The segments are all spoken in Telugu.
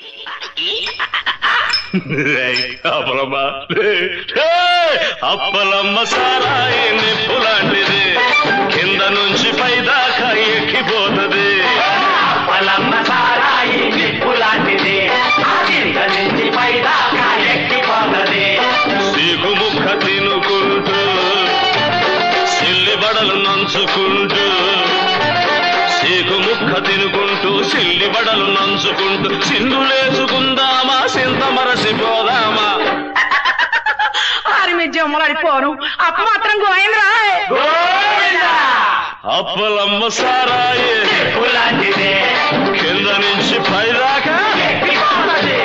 అప్పలమ్మ ఏయ్! అప్పలమ్మ సారాయి నిప్పులాంటిది కింద నుంచి పైదాకా ఎక్కిపోతుంది అప్పలమ్మ సారాయి నిప్పు లాంటిది కింద నుంచి పైదాకా ఎక్కిపోతది సీకు ముక్క తినుకుంటూ సిల్లి బడలు నంచుకుంటూ సీకు ముక్క తినుకుంటూ సిల్లి బడలు నంచుకుంటూ సింధులేసుకుందామా సింత మరసిపోదామా ఆరి మీ జమ్మలాడిపోను అప్ప మాత్రం గోయింద్రా గోవిందా! అప్పలమ్మ సారాయి నిప్పు లాంటిది కింద నుంచి పైదాకా ఎక్కిపోతది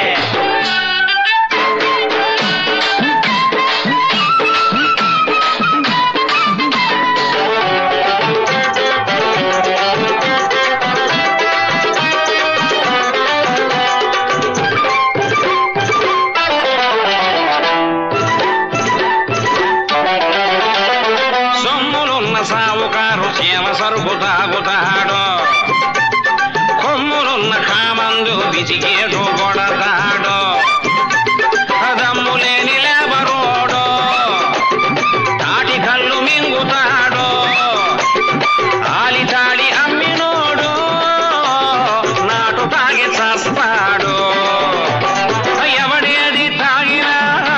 సొమ్ములున్న సావుకారు చీమ సరుకు తాగుతాడు కొమ్ములున్న కామందు బిచికేటు కొడతాడు దమ్ము లేని లేబరోడు తాటి కళ్ళు మింగుతాడు ఆలి తాడి అమ్మినోడు నాటు తాగి చస్తాడు ఎవడేది తాగినా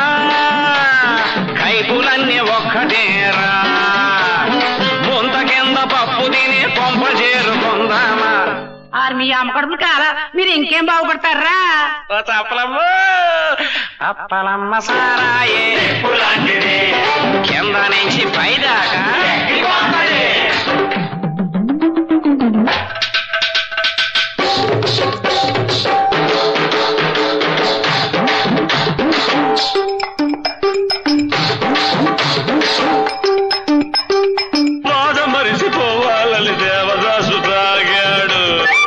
కైపులన్నీ ఒక్కటేరా ముంత కింద పప్పు తిని కొంప చేరుకుందామా ఆరి మీ అమ్మ కడుపులు కాలా మీరు ఇంకేం బాగుపడతారా ఓ చప్పలమ్మ అప్పలమ్మ సారాయే నిప్పు లాంటిది కింద నుంచి పైదాకా ఎక్కిపోతది బాధ మరిసిపోవాలని దేవదాసు తాగాడు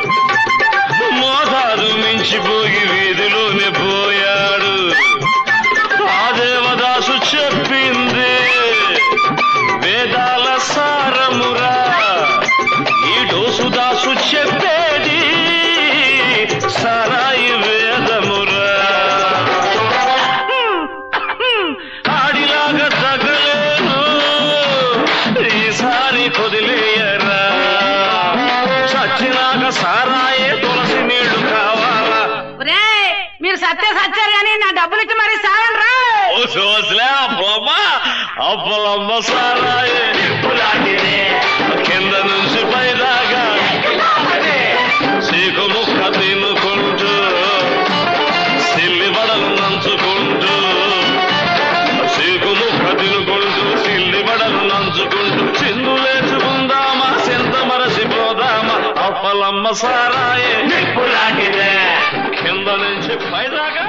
మోతాదు మించిపోయి వీధిలోనే పోయాడు ఆ దేవదాసు చెప్పింది వేదాల సారమురా ఈ డోసుదాసు చెప్పేది సారాయి వేదమురా ఆడిలాగా తగలేను ఈసారి కొదిలేయరా చచ్చినాక సారాయే తులసి నీళ్లు కావాలా ఒరే మీరు సత్తే సచ్చారు కానీ నా డబ్బులు ఇచ్చి మరి సాయంత్రా ఓ చూసలే అప్పలమ్మ అప్పలమ్మ సారాయే నిప్పు లాంటిది కింద నుంచి పైదాకా ఎక్కిపోతది చీకు ముక్క తినుకుంటూ సిల్లి బడలు నంచుకుంటూ చీకు ముక్క తినుకుంటూ సిల్లి బడలు నంచుకుంటూ చిందులేసుకుందామా చింత మరసిపోదామా అప్పలమ్మ సారాయే నిప్పు లాంటిదే కింద నుంచి పైదాకా